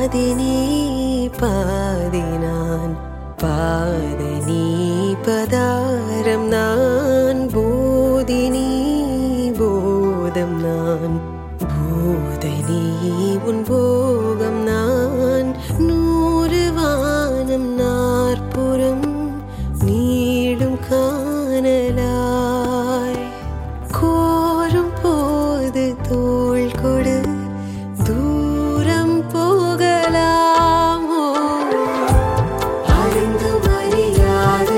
பாதி நீ பாதி நான் பாதி நீ பதாரம் நான் போதி நீ போதம் நான் போதை நீ உன் போகம் நான் நூறு வானம் நாற்புறம் நீடும் காணலாய் கோரும் போது தோள் கொடு தூரம் போகலாமோ அறிந்து அறியாத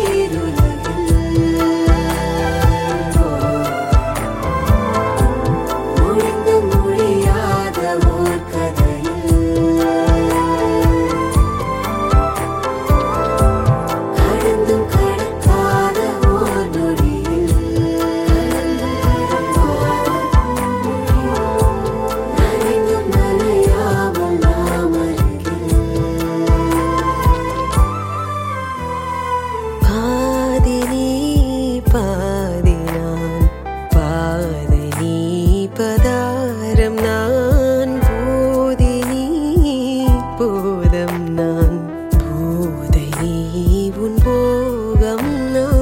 முடிந்து முடியாத ஓர் கதையில் கடந்தும் கடக்காத ஓர் நொடியில் நனைந்தும் நனையாமல் நாம் அருகில் பாதி நீ பாதி நான் பாதி நீ பதாரம் நான் போதி நீ போதம் நான் போதை நீ உன் போகம் நான்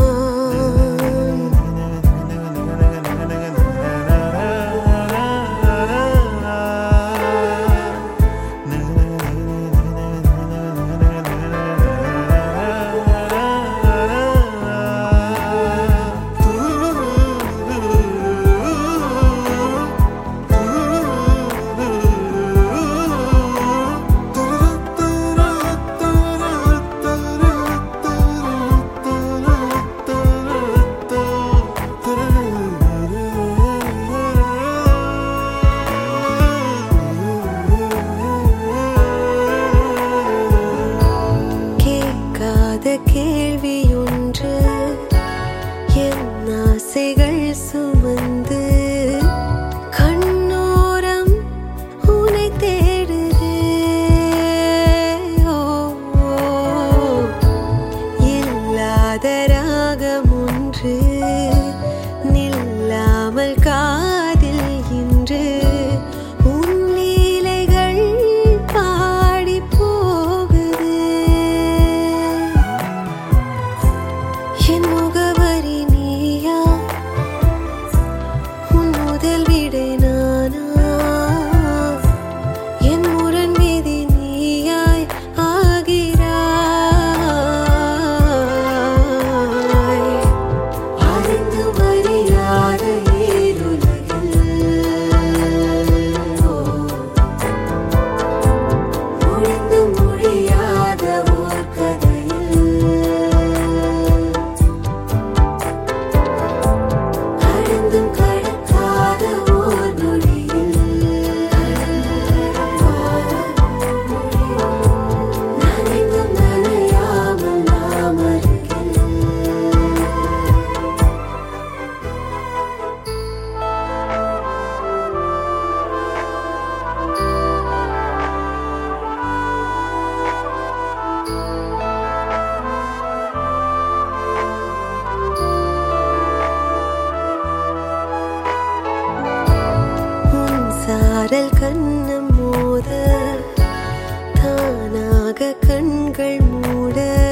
கேட்காத கேள்வி ஒன்று என் ஆசைகள் சுமந்து கண்ணோரம் உனை தேடுதே ஓ, ஓ. இல்லாத ராகம் ஒன்று நில்லாமல் காதில் இன்று உன் லீலைகள் பாடி போகுது என் முகவரி நீயா உன் முதல் விடை நானா என் முரண் விதி நீயாய் ஆகிறாய் அறிந்து அறியாத முடிந்து முடியாத ஓர் கதையில் கடந்தும் கடக்காத ஓர் நொடியில் நனைந்தும் நனையாமல் நாம் அருகில் உன் சாரல் கண்ணம் மோத தானாக கண்கள் மூட